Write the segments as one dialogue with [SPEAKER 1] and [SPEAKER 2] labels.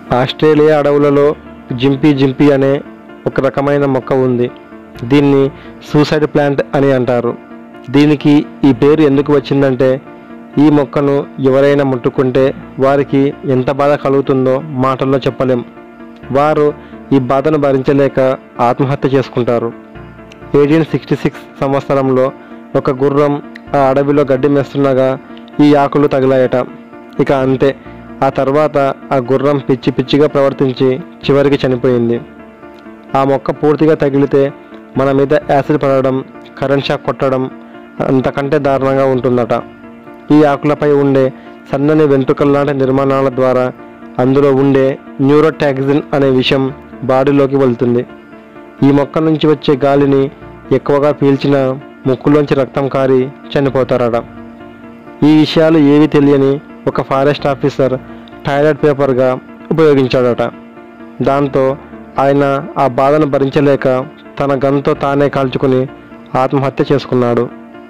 [SPEAKER 1] Australia అడవులలో జింపీ జింపీ అనే ఒక రకమైన మొక్క ఉంది దీన్ని సూసైడ్ ప్లాంట్ అని అంటారు దీనికి ఈ పేరు ఎందుకు వచ్చిందంటే ఈ మొక్కను ఎవరైనా ముట్టుకుంటే వారికి ఎంత బాధ కలుగుతుందో మాటల్లో చెప్పలేం వారు ఈ బాధను భరించలేక ఆత్మహత్య చేసుకుంటారు ఎయిటీన్ సిక్స్టీ సిక్స్ సంవత్సరంలో ఒక గుర్రం ఆ అడవిలో గడ్డి మేస్తుండగా ఈ ఆకులు తగిలాయట ఇక అంతే ఆ తర్వాత ఆ గుర్రం పిచ్చి పిచ్చిగా ప్రవర్తించి చివరికి చనిపోయింది ఆ మొక్క పూర్తిగా తగిలితే మన మీద యాసిడ్ పడడం కరెంట్ షాక్ కొట్టడం అంతకంటే దారుణంగా ఉంటుందట ఈ ఆకులపై ఉండే సన్నని వెంట్రుకల లాంటి నిర్మాణాల ద్వారా అందులో ఉండే న్యూరోటాక్సిన్ అనే విషయం బాడీలోకి వెళ్తుంది ఈ మొక్క నుంచి వచ్చే గాలిని ఎక్కువగా పీల్చిన ముక్కులోంచి రక్తం కారి చనిపోతారట ఈ విషయాలు ఏవి తెలియని ఒక ఫారెస్ట్ ఆఫీసర్ టాయిలెట్ పేపర్గా ఉపయోగించాడట దాంతో ఆయన ఆ బాధను భరించలేక తన గన్తో తానే కాల్చుకుని ఆత్మహత్య చేసుకున్నాడు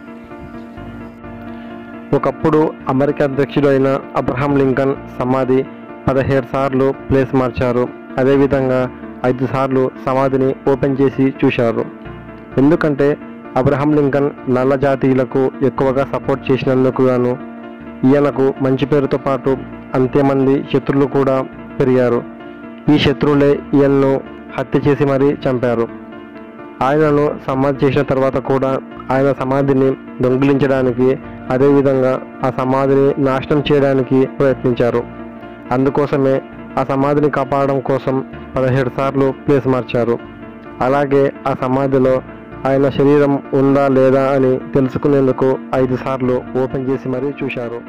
[SPEAKER 1] ఒకప్పుడు అమెరికా అధ్యక్షుడు అయిన అబ్రహాం లింకన్ సమాధి పదిహేడు సార్లు ప్లేస్ మార్చారు అదేవిధంగా ఐదు సార్లు సమాధిని ఓపెన్ చేసి చూశారు ఎందుకంటే అబ్రహాం లింకన్ నల్ల జాతీయులకు ఎక్కువగా సపోర్ట్ చేసినందుకు గాను ఈయనకు మంచి పేరుతో పాటు అంతేమంది శత్రువులు కూడా పెరిగారు ఈ శత్రువులే ఈయన్ను హత్య చేసి మరీ చంపారు ఆయనను సమాధి చేసిన తర్వాత కూడా ఆయన సమాధిని దొంగిలించడానికి అదేవిధంగా ఆ సమాధిని నాశనం చేయడానికి ప్రయత్నించారు అందుకోసమే ఆ సమాధిని కాపాడడం కోసం పదిహేడు సార్లు ప్లేస్ మార్చారు అలాగే ఆ సమాధిలో ఆయన శరీరం ఉందా లేదా అని తెలుసుకునేందుకు ఐదు సార్లు ఓపెన్ చేసి మరీ చూశారు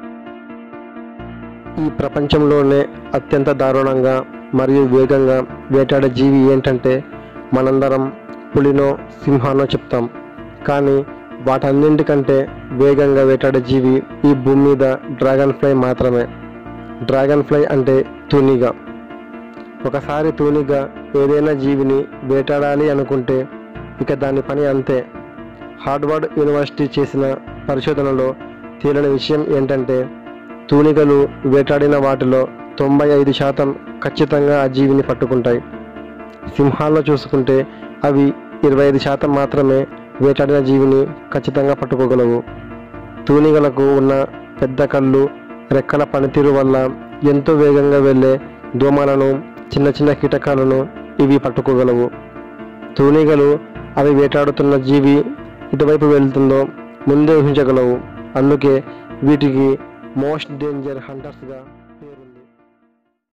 [SPEAKER 1] ఈ ప్రపంచంలోనే అత్యంత దారుణంగా మరియు వేగంగా వేటాడే జీవి ఏంటంటే మనందరం పులినో సింహానో చెప్తాం కానీ వాటన్నింటికంటే వేగంగా వేటాడే జీవి ఈ భూమి మీద డ్రాగన్ ఫ్లై మాత్రమే డ్రాగన్ ఫ్లై అంటే తూనిగ ఒకసారి తూనిగ ఏదైనా జీవిని వేటాడాలి అనుకుంటే ఇక దాని పని అంతే హార్డ్వర్డ్ యూనివర్సిటీ చేసిన పరిశోధనలో తేలిన విషయం ఏంటంటే తూనిగలు వేటాడిన వాటిలో తొంభై ఐదు శాతం ఖచ్చితంగా ఆ జీవిని పట్టుకుంటాయి సింహాల్లో చూసుకుంటే అవి ఇరవై ఐదు శాతం మాత్రమే వేటాడిన జీవిని ఖచ్చితంగా పట్టుకోగలవు తూనిగలకు ఉన్న పెద్ద కళ్ళు రెక్కల పనితీరు వల్ల ఎంతో వేగంగా వెళ్ళే దోమలను చిన్న చిన్న కీటకాలను ఇవి పట్టుకోగలవు తూనిగలు అవి వేటాడుతున్న జీవి ఇటువైపు వెళ్తుందో ముందే ఊహించగలవు అందుకే వీటికి మోస్ట్ డేంజర్ హంటర్స్గా